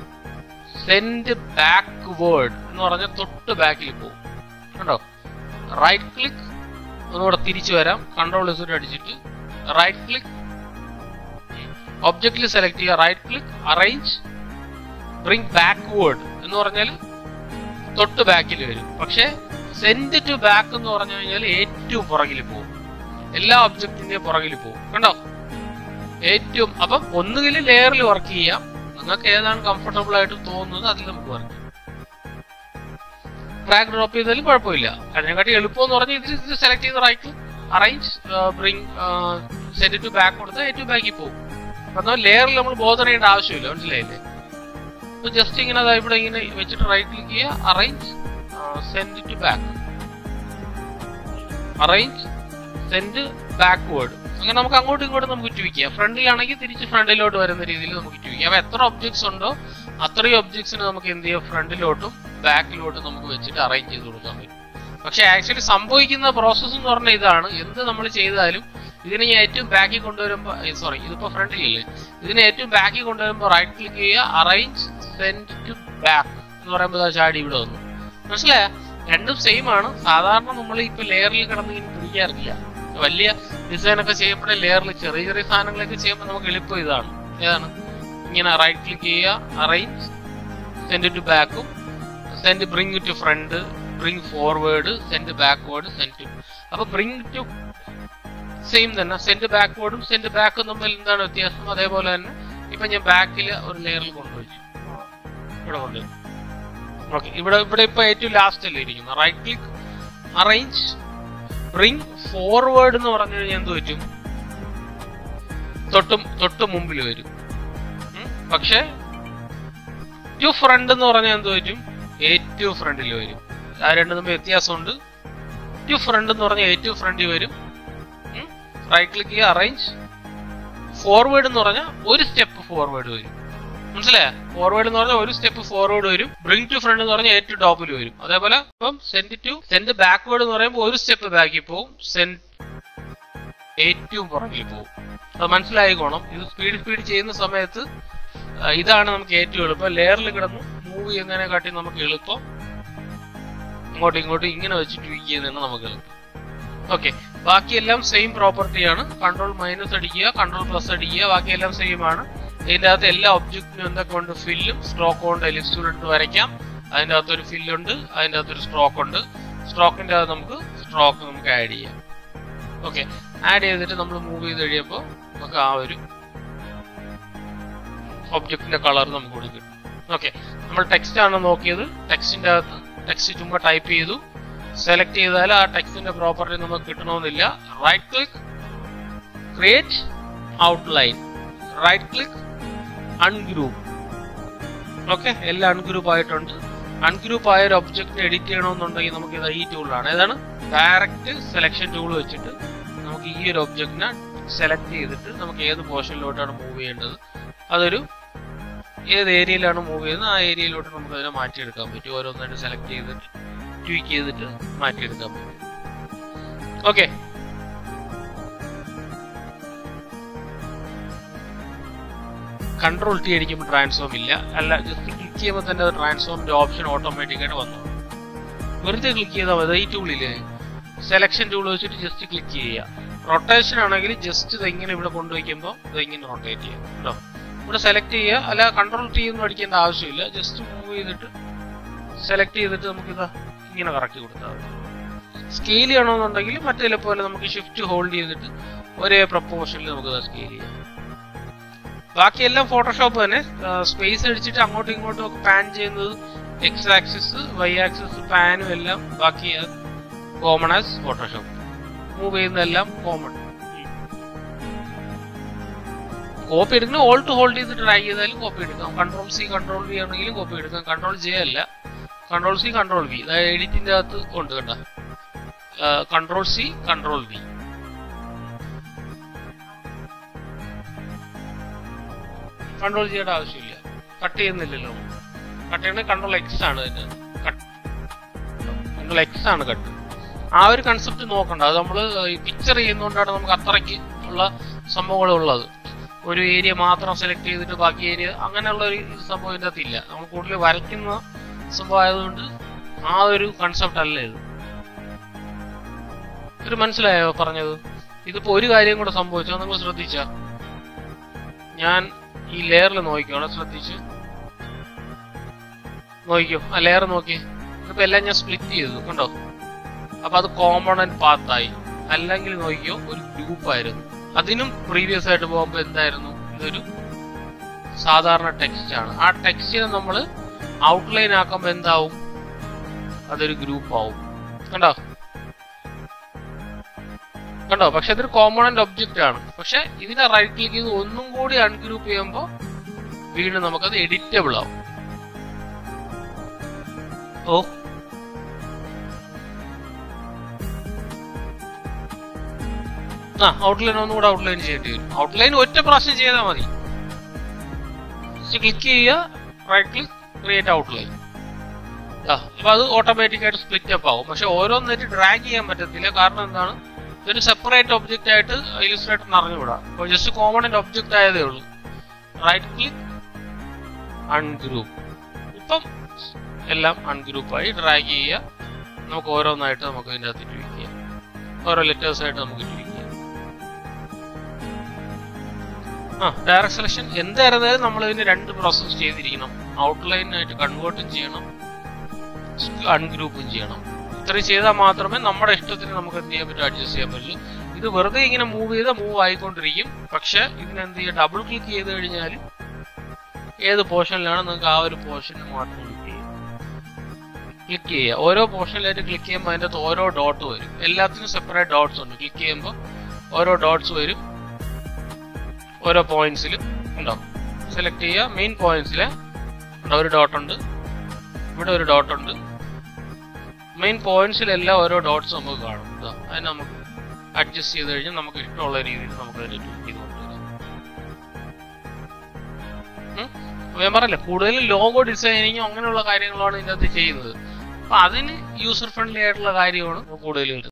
സെൻഡ് ബാക്ക്വേർഡ് എന്ന് പറഞ്ഞാൽ തൊട്ട് ബാക്കിൽ പോകും കണ്ടോ റൈറ്റ് ക്ലിക്ക് ഒന്നുകൂടെ തിരിച്ചു വരാം കൺട്രോൾ ഇസിട്ട് അടിച്ചിട്ട് റൈറ്റ് ക്ലിക്ക് ഒബ്ജക്റ്റിൽ സെലക്ട് ചെയ്യുക right click arrange bring backward എന്ന് പറഞ്ഞാൽ തൊട്ട് ബാക്കിൽ വരും പക്ഷേ സെൻഡ് ടു ബാക്ക് എന്ന് പറഞ്ഞു കഴിഞ്ഞാൽ ഏറ്റവും പുറകിൽ പോകും എല്ലാ ഒബ്ജക്റ്റിന്റെയും പുറകിൽ പോകും കണ്ടോ ഏറ്റവും അപ്പം ഒന്നുകിൽ ലെയറിൽ വർക്ക് ചെയ്യാം നിങ്ങൾക്ക് ഏതാണ് കംഫർട്ടബിൾ ആയിട്ട് തോന്നുന്നത് അതിൽ നമുക്ക് വർക്ക് ചെയ്യാം ട്രാക്ക് ഡ്രോപ്പ് ചെയ്താലും കുഴപ്പമില്ല അതിനെക്കാട്ടി എളുപ്പം എന്ന് പറഞ്ഞാൽ ഇതിൽ ഇത് സെലക്ട് ചെയ്ത് right arrange bring send to back കൊടുത്താൽ ഏറ്റവും ബാക്കിൽ പോകും എന്നാൽ ലെയറിൽ നമ്മൾ ബോധന ചെയ്യേണ്ട ആവശ്യമില്ല മനസ്സിലായില്ലേ ജസ്റ്റ് ഇങ്ങനെ അതാ ഇവിടെ ഇങ്ങനെ വെച്ചിട്ട് റൈറ്റ് ക്ലിക്ക് ചെയ്യുക arrange send to back arrange send backward അങ്ങനെ നമുക്ക് അങ്ങോട്ടും ഇങ്ങോട്ടും നമുക്ക് ട്വിക്കാം ഫ്രണ്ടിലാണെങ്കിൽ തിരിച്ച് ഫ്രണ്ടിലോട്ട് വരുന്ന രീതിയിൽ നമുക്ക് ട്വിക്കാം അപ്പൊ എത്ര ഒബ്ജക്ട്സ് ഉണ്ടോ അത്രയും ഒബ്ജക്ട്സിന് നമുക്ക് എന്ത് ചെയ്യാം ഫ്രണ്ടിലോട്ടും ബാക്കിലോട്ടും നമുക്ക് വെച്ചിട്ട് അറേഞ്ച് ചെയ്ത് കൊടുക്കാൻ പറ്റും പക്ഷെ ആക്ച്വലി സംഭവിക്കുന്ന പ്രോസസ്സ് എന്ന് പറഞ്ഞാൽ ഇതാണ് എന്ത് നമ്മൾ ചെയ്താലും ഇതിനെ ഞാൻ ഏറ്റവും ബാക്കിൽ കൊണ്ടുവരുമ്പോൾ സോറി ഇതിപ്പോ ഫ്രണ്ടിലില്ലേ ഇതിനെ ഏറ്റവും ബാക്കിൽ കൊണ്ടുവരുമ്പോൾ റൈറ്റ് ക്ലിക്ക് ചെയ്യുക അറേഞ്ച് സെൻഡ് ടു ബാക്ക് എന്ന് പറയുമ്പോൾ ദാ ചാടി ഇവിടെ വന്നു മനസ്സിലായ രണ്ടും സെയിം ആണ് സാധാരണ നമ്മൾ ഇപ്പൊ ലെയറിൽ കിടന്ന് ഇങ്ങനെ പിടിക്കാറില്ല വലിയ ഡിസൈൻ ഒക്കെ ചെയ്യപ്പെടുന്ന ലെയറിൽ ചെറിയ ചെറിയ സാധനങ്ങളൊക്കെ ചെയ്യുമ്പോൾ നമുക്ക് എളുപ്പം ഇതാണ് ഏതാണ് ഇങ്ങനെ റൈറ്റ് ക്ലിക്ക് ചെയ്യുക അറേഞ്ച് സെൻഡ് ടു ബാക്കും send bring to front bring forward send backward send to അപ്പൊ ബ്രിങ് ടു സെയിം തന്നെ സെൻഡ് ബാക്ക്വേർഡും സെൻഡ് ബാക്കും തമ്മിൽ എന്താണ് വ്യത്യാസം അതേപോലെ തന്നെ ഇപ്പൊ ഞാൻ ബാക്കിൽ ഒരു ലെയറിൽ കൊണ്ടുവച്ചു ഇവിടെ കൊണ്ടുവച്ചു ഓക്കെ ഇവിടെ ഇവിടെ ഇപ്പൊ ഏറ്റവും ലാസ്റ്റ് അല്ലേ ഇരിക്കുന്നത് right click arrange bring forward എന്ന് പറഞ്ഞു കഴിഞ്ഞാൽ എന്ത് പറ്റും തൊട്ടും തൊട്ട് മുമ്പിൽ വരും ഉം? പക്ഷേ ടു ഫ്രണ്ട് എന്ന് പറഞ്ഞാൽ എന്ത് പറ്റും ഏറ്റവും ഫ്രണ്ടിൽ വരും ആ രണ്ടും തമ്മിൽ വ്യത്യാസമുണ്ട് ടു ഫ്രണ്ട് എന്ന് പറഞ്ഞാൽ ഏറ്റവും ഫ്രണ്ടിൽ വരും റൈറ്റ് ക്ലിക്ക് ചെയ്യുക അറേഞ്ച് ഫോർവേഡ് എന്ന് പറഞ്ഞാൽ ഒരു സ്റ്റെപ്പ് ഫോർവേഡ് വരും മനസ്സിലായ ഫോർവേഡ് എന്ന് പറഞ്ഞാൽ ഒരു സ്റ്റെപ്പ് ഫോർവേഡ് വരും ബ്രിങ് ടു ഫ്രണ്ട് എന്ന് പറഞ്ഞാൽ ഏറ്റവും ടോപ്പിൽ വരും അതേപോലെ ഇപ്പം സെൻഡ് ടു സെൻഡ് ബാക്ക്വേർഡ് എന്ന് പറയുമ്പോൾ ഒരു സ്റ്റെപ്പ് ബാക്കിൽ പോകും സെൻഡ് ഏറ്റവും പുറകിൽ പോകും അത് മനസ്സിലായിക്കോണം ഇത് സ്പീഡ് സ്പീഡ് ചെയ്യുന്ന സമയത്ത് ആ, ഇതാണ് നമുക്ക് ഏറ്റവും എളുപ്പം ലെയറിൽ കിടന്ന് മൂവ് ചെയ്യുന്നതിനെ കാട്ടി നമുക്ക് എളുപ്പം ഇങ്ങോട്ടും ഇങ്ങോട്ടും ഇങ്ങനെ വെച്ച് ട്വീക്ക് ചെയ്യുന്നതാണ് നമുക്ക് എളുപ്പം ഓക്കെ ബാക്കിയെല്ലാം സെയിം പ്രോപ്പർട്ടിയാണ് കൺട്രോൾ മൈനസ് അടിക്കുക കൺട്രോൾ പ്ലസ് അടിക്കുക ബാക്കിയെല്ലാം സെയിം ആണ് ഇതിന്റെ അകത്ത് എല്ലാ ഒബ്ജക്റ്റിനും എന്തൊക്കെ ഉണ്ട് ഫില്ലും സ്ട്രോക്ക് കൊണ്ട് എലിപ്സ്റ്റൂൾ എടുത്ത് വരയ്ക്കാം അതിന്റെ അകത്ത് ഒരു ഫില്ലുണ്ട് അതിന്റെ അകത്ത് ഒരു സ്ട്രോക്ക് ഉണ്ട് സ്ട്രോക്കിന്റെ അകത്ത് നമുക്ക് സ്ട്രോക്ക് നമുക്ക് ആഡ് ചെയ്യാം ഓക്കെ ആഡ് ചെയ്തിട്ട് നമ്മൾ മൂവ് ചെയ്ത് കഴിയുമ്പോൾ നമുക്ക് ആ ഒരു ഒബ്ജക്റ്റിന്റെ കളർ നമുക്ക് കൊടുക്കും ഓക്കെ നമ്മൾ ടെക്സ്റ്റ് ആണ് നോക്കിയത് ടെക്സ്റ്റിന്റെ അകത്ത് ടെക്സ്റ്റ് ചുമ്മാ ടൈപ്പ് ചെയ്തു സെലക്ട് ചെയ്താൽ ആ ടെക്സ്റ്റിന്റെ പ്രോപ്പർട്ടി നമുക്ക് കിട്ടണമെന്നില്ല right click create outline right click ungroup okay എല്ലാം അൺഗ്രൂപ്പ് ആയിട്ടുണ്ട് അൺഗ്രൂപ്പ് ആയ ഒരു ഒബ്ജക്റ്റ് എഡിറ്റ് ചെയ്യണമെന്നുണ്ടെങ്കിൽ നമുക്ക് ഇത് ഈ ടൂളാണ് ഏതാണ് ഡയറക്റ്റ് സെലക്ഷൻ ടൂൾ വെച്ചിട്ട് നമുക്ക് ഈ ഒരു ഒബ്ജക്റ്റിനെ സെലക്ട് ചെയ്തിട്ട് നമുക്ക് ഏത് പോർഷനിലോട്ടാണ് മൂവ് ചെയ്യേണ്ടത് അതൊരു ഏത് ഏരിയയിലാണ് മൂവ് ചെയ്യുന്നത് ആ ഏരിയയിലോട്ട് നമുക്ക് അതിനെ മാറ്റിയെടുക്കാൻ പറ്റും ഓരോന്നായിട്ട് സെലക്ട് ചെയ്തിട്ട് ട്വീക്ക് ചെയ്തിട്ട് മാറ്റിയെടുക്കാൻ പറ്റും ഓക്കെ കൺട്രോൾ ടി അടിക്കുമ്പോൾ ട്രാൻസ്ഫോം ഇല്ല അല്ല ജസ്റ്റ് ക്ലിക്ക് ചെയ്യുമ്പോൾ തന്നെ അത് ട്രാൻസ്ഫോമിന്റെ ഓപ്ഷൻ ഓട്ടോമാറ്റിക് ആയിട്ട് വന്നു വെറുതെ ക്ലിക്ക് ചെയ്താൽ മതി ഈ ടൂളില്ലേ സെലക്ഷൻ ടൂൾ വെച്ചിട്ട് ജസ്റ്റ് ക്ലിക്ക് ചെയ്യുക റൊട്ടേഷൻ ആണെങ്കിൽ ജസ്റ്റ് ഇത് ഇങ്ങനെ ഇവിടെ കൊണ്ടുവയ്ക്കുമ്പോൾ ഇത് ഇങ്ങനെ റൊട്ടേറ്റ് ചെയ്യാം കേട്ടോ ഇവിടെ സെലക്ട് ചെയ്യുക അല്ല കൺട്രോൾ ടി ഒന്നും അടിക്കേണ്ട ആവശ്യമില്ല ജസ്റ്റ് മൂവ് ചെയ്തിട്ട് സെലക്ട് ചെയ്തിട്ട് നമുക്കിത് ഇങ്ങനെ കറക്കി കൊടുത്താൽ മതി സ്കെയിൽ ചെയ്യണമെന്നുണ്ടെങ്കിൽ മറ്റേ പോലെ നമുക്ക് ഷിഫ്റ്റ് ഹോൾഡ് ചെയ്തിട്ട് ഒരേ പ്രപ്പോർഷനിൽ നമുക്ക് സ്കെയിൽ ചെയ്യാം ബാക്കിയെല്ലാം ഫോട്ടോഷോപ്പ് തന്നെ സ്പേസ് അടിച്ചിട്ട് അങ്ങോട്ടും ഇങ്ങോട്ടും ഒക്കെ പാൻ ചെയ്യുന്നത് എക്സ് ആക്സിസ് വൈ ആക്സിസ് പാനും എല്ലാം ബാക്കി കോമൺ ആസ് ഫോട്ടോഷോപ്പ് മൂവ് ചെയ്യുന്നതെല്ലാം കോമൺ കോപ്പി എടുക്കുന്ന ഓൾ ടു ഹോൾഡ് ചെയ്ത് ട്രൈ ചെയ്താലും കോപ്പി എടുക്കാം കൺട്രോൾ സി കൺട്രോൾ വി ആണെങ്കിലും കോപ്പി എടുക്കാം കൺട്രോൾ ജെ അല്ല കൺട്രോൾ സി കൺട്രോൾ വി അതായത് എഡിറ്റിന്റെ അകത്ത് ഉണ്ട് കണ്ട control C control V control ചെയ്യേണ്ട ആവശ്യമില്ല കട്ട് ചെയ്യുന്നില്ലല്ലോ കട്ട് ചെയ്യണ കൺട്രോൾ എക്സ് ആണ് ഇതിന് കൺട്രോൾ എക്സ് ആണ് കട്ട് ആ ഒരു കൺസെപ്റ്റ് നോക്കണ്ട അത് നമ്മൾ പിക്ചർ ചെയ്യുന്നതുകൊണ്ടാണ് നമുക്ക് അത്രയ്ക്ക് ഉള്ള സംഭവങ്ങൾ ഉള്ളത് ഒരു ഏരിയ മാത്രം സെലക്ട് ചെയ്തിട്ട് ബാക്കി ഏരിയ അങ്ങനെയുള്ള ഒരു സംഭവം ഇതിൻ്റെ അകത്തില്ല നമ്മൾ കൂടുതൽ വരയ്ക്കുന്ന സംഭവം ആയതുകൊണ്ട് ആ ഒരു കൺസെപ്റ്റ് അല്ല ഇത് ഇത് മനസ്സിലായോ പറഞ്ഞത് ഇതിപ്പോ ഒരു കാര്യം കൂടെ സംഭവിച്ചോ നിങ്ങൾ ശ്രദ്ധിച്ച ഞാൻ ഈ ലെയറിൽ നോക്കിക്കോണം ശ്രദ്ധിച്ച് നോക്കിക്കോ ആ ലെയർ നോക്കി ഇതിപ്പോ എല്ലാം ഞാൻ സ്പ്ലിറ്റ് ചെയ്തു കണ്ടോ അപ്പൊ അത് കോമ്പണന്റ് പാത്തായി അല്ലെങ്കിൽ നോക്കിയോ ഒരു ഗ്രൂപ്പ് ആയിരുന്നു അതിനും പ്രീവിയസ് ആയിട്ട് പോകുമ്പോൾ എന്തായിരുന്നു ഇതൊരു സാധാരണ ടെക്സ്റ്റ് ആണ് ആ ടെക്സ്റ്റിനെ നമ്മൾ ഔട്ട്ലൈൻ ആക്കുമ്പോൾ എന്താവും അതൊരു ഗ്രൂപ്പ് ആവും കണ്ടോ കണ്ടോ പക്ഷെ അതൊരു കോമ്പണന്റ് ഒബ്ജക്റ്റ് ആണ് പക്ഷെ ഇതിനെ റൈറ്റ് ക്ലിക്ക് ചെയ്ത് ഒന്നും കൂടി അൺഗ്രൂപ്പ് ചെയ്യുമ്പോൾ വീണ്ടും നമുക്കത് എഡിറ്റബിൾ ആവും ഓ ആ ഔട്ട്ലൈൻ ഒന്നുകൂടെ ഔട്ട്ലൈൻ ചെയ്യേണ്ടി വരും ഔട്ട്ലൈൻ ഒറ്റ പ്രാവശ്യം ചെയ്താൽ മതി ക്ലിക്ക് ചെയ്യുക റൈറ്റ് ക്ലിക്ക് ക്രിയേറ്റ് ഔട്ട്ലൈൻ ആ അപ്പൊ അത് ഓട്ടോമാറ്റിക് ആയിട്ട് സ്പ്ലിറ്റ് അപ്പ് ആവും പക്ഷെ ഓരോന്നായിട്ട് ഡ്രാഗ് ചെയ്യാൻ പറ്റത്തില്ല കാരണം എന്താണ് ഇതൊരു സെപ്പറേറ്റ് ഒബ്ജക്റ്റ് ആയിട്ട് ഇലിസ്ട്രേറ്ററിന് അറിഞ്ഞുകൂടാ അപ്പോൾ ജസ്റ്റ് കോമണന്റ് ഒബ്ജക്റ്റ് ആയതേ ഉള്ളൂ റൈറ്റ് ക്ലിക്ക് അൺഗ്രൂപ്പ് ഇപ്പം എല്ലാം അൺഗ്രൂപ്പായി ഡ്രാഗ് ചെയ്യുക നമുക്ക് ഓരോന്നായിട്ട് നമുക്ക് ഇതിൻ്റെ അകത്ത് ട്വീക്ക് ചെയ്യാം ഓരോ ലെറ്റേഴ്സ് ആയിട്ട് നമുക്ക് ട്വീക്ക് ചെയ്യാം ആ ഡയറക്ട് സെലക്ഷൻ എന്തായിരുന്നാലും നമ്മൾ ഇതിന് രണ്ട് പ്രോസസ്സ് ചെയ്തിരിക്കണം ഔട്ട്ലൈനായിട്ട് കൺവേർട്ടും ചെയ്യണം അൺഗ്രൂപ്പും ചെയ്യണം ഇത്രയും ചെയ്താൽ മാത്രമേ നമ്മുടെ ഇഷ്ടത്തിന് നമുക്ക് എന്ത് ചെയ്യാൻ പറ്റും അഡ്ജസ്റ്റ് ചെയ്യാൻ പറ്റുള്ളൂ ഇത് വെറുതെ ഇങ്ങനെ മൂവ് ചെയ്താൽ മൂവ് ആയിക്കൊണ്ടിരിക്കും പക്ഷെ ഇതിന് എന്ത് ചെയ്യുക ഡബിൾ ക്ലിക്ക് ചെയ്ത് കഴിഞ്ഞാൽ ഏത് പോർഷനിലാണ് നിങ്ങൾക്ക് ആ ഒരു പോർഷനിൽ മാത്രം ക്ലിക്ക് ചെയ്യാം ക്ലിക്ക് ചെയ്യുക ഓരോ പോർഷനിലായിട്ട് ക്ലിക്ക് ചെയ്യുമ്പോൾ അതിൻ്റെ അകത്ത് ഓരോ ഡോട്ട് വരും എല്ലാത്തിനും സെപ്പറേറ്റ് ഡോട്ട്സ് ഉണ്ട് ക്ലിക്ക് ചെയ്യുമ്പോൾ ഓരോ ഡോട്ട്സ് വരും ഓരോ പോയിന്റ്സിലും ഉണ്ടോ സെലക്ട് ചെയ്യുക മെയിൻ പോയിന്റ്സിൽ ഒരു ഡോട്ട് ഉണ്ട് ഇവിടെ ഒരു ഡോട്ട് ഉണ്ട് മെയിൻ പോയിന്റ്സിലെല്ലാം ഓരോ ഡോട്ട്സ് നമുക്ക് കാണും ഇതാ അതിന് നമുക്ക് അഡ്ജസ്റ്റ് ചെയ്ത് കഴിഞ്ഞാൽ നമുക്ക് ഇഷ്ടമുള്ള രീതിയിൽ നമുക്ക് അതിനെ ട്വീറ്റ് ചെയ്ത് കൊണ്ടുവരാം ഉം? അപ്പൊ ഞാൻ പറഞ്ഞില്ല കൂടുതലും ലോഗോ ഡിസൈനിങ് അങ്ങനെയുള്ള കാര്യങ്ങളാണ് ഇതിനകത്ത് ചെയ്യുന്നത് അപ്പൊ അതിന് യൂസർ ഫ്രണ്ട്ലി ആയിട്ടുള്ള കാര്യമാണ് കൂടുതൽ വരുന്നത്